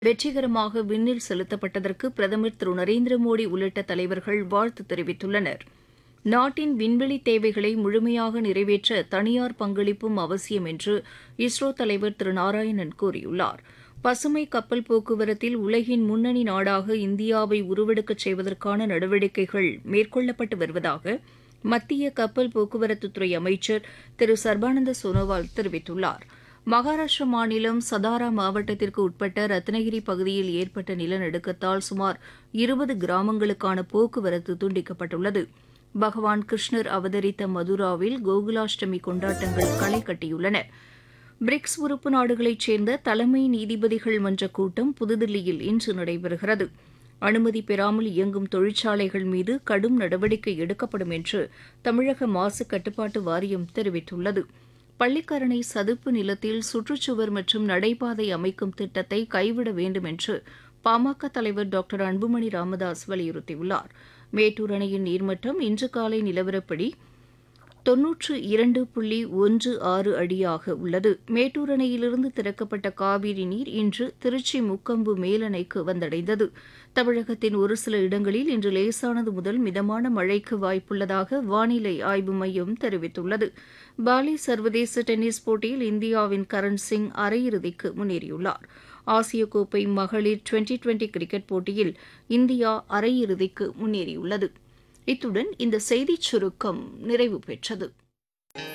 வெற்றிகரமாக விண்ணில் செலுத்தப்பட்டதற்கு பிரதமர் திரு நரேந்திர மோடி உள்ளிட்ட தலைவர்கள் வாழ்த்து தெரிவித்துள்ளனர் நாட்டின் விண்வெளி தேவைகளை முழுமையாக நிறைவேற்ற தனியார் பங்களிப்பும் அவசியம் என்று இஸ்ரோ தலைவர் திரு நாராயணன் கூறியுள்ளார் பசுமை கப்பல் போக்குவரத்தில் உலகின் முன்னணி நாடாக இந்தியாவை உருவெடுக்கச் செய்வதற்கான நடவடிக்கைகள் மேற்கொள்ளப்பட்டு வருவதாக மத்திய கப்பல் போக்குவரத்துத்துறை அமைச்சர் திரு சர்பானந்த சோனோவால் தெரிவித்துள்ளார் மகாராஷ்டிர மாநிலம் சதாரா மாவட்டத்திற்கு உட்பட்ட ரத்னகிரி பகுதியில் ஏற்பட்ட நிலநடுக்கத்தால் சுமார் இருபது கிராமங்களுக்கான போக்குவரத்து துண்டிக்கப்பட்டுள்ளது பகவான் கிருஷ்ணர் அவதரித்த மதுராவில் கோகுலாஷ்டமி கொண்டாட்டங்கள் களை கட்டியுள்ளன பிரிக்ஸ் உறுப்பு நாடுகளைச் சேர்ந்த தலைமை நீதிபதிகள் மன்ற கூட்டம் புதுதில்லியில் இன்று நடைபெறுகிறது அனுமதி பெறாமல் இயங்கும் தொழிற்சாலைகள் மீது கடும் நடவடிக்கை எடுக்கப்படும் என்று தமிழக மாசு கட்டுப்பாட்டு வாரியம் தெரிவித்துள்ளது பள்ளிக்கரணை சதுப்பு நிலத்தில் சுற்றுச்சுவர் மற்றும் நடைபாதை அமைக்கும் திட்டத்தை கைவிட வேண்டும் என்று பாமக தலைவர் டாக்டர் அன்புமணி ராமதாஸ் வலியுறுத்தியுள்ளார் மேட்டூர் அணையின் நீர்மட்டம் இன்று காலை நிலவரப்படி தொன்னூற்று இரண்டு புள்ளி ஒன்று ஆறு அடியாக உள்ளது மேட்டூர் அணையிலிருந்து திறக்கப்பட்ட காவிரி நீர் இன்று திருச்சி முக்கொம்பு மேலணைக்கு வந்தடைந்தது தமிழகத்தின் ஒரு சில இடங்களில் இன்று லேசானது முதல் மிதமான மழைக்கு வாய்ப்புள்ளதாக வானிலை ஆய்வு மையம் தெரிவித்துள்ளது பாலி சர்வதேச டென்னிஸ் போட்டியில் இந்தியாவின் கரண் சிங் அரையிறுதிக்கு முன்னேறியுள்ளார் ஆசிய கோப்பை மகளிர் டுவெண்டி டுவெண்டி கிரிக்கெட் போட்டியில் இந்தியா அரையிறுதிக்கு முன்னேறியுள்ளது இத்துடன் இந்த செய்திச் சுருக்கம் நிறைவு பெற்றது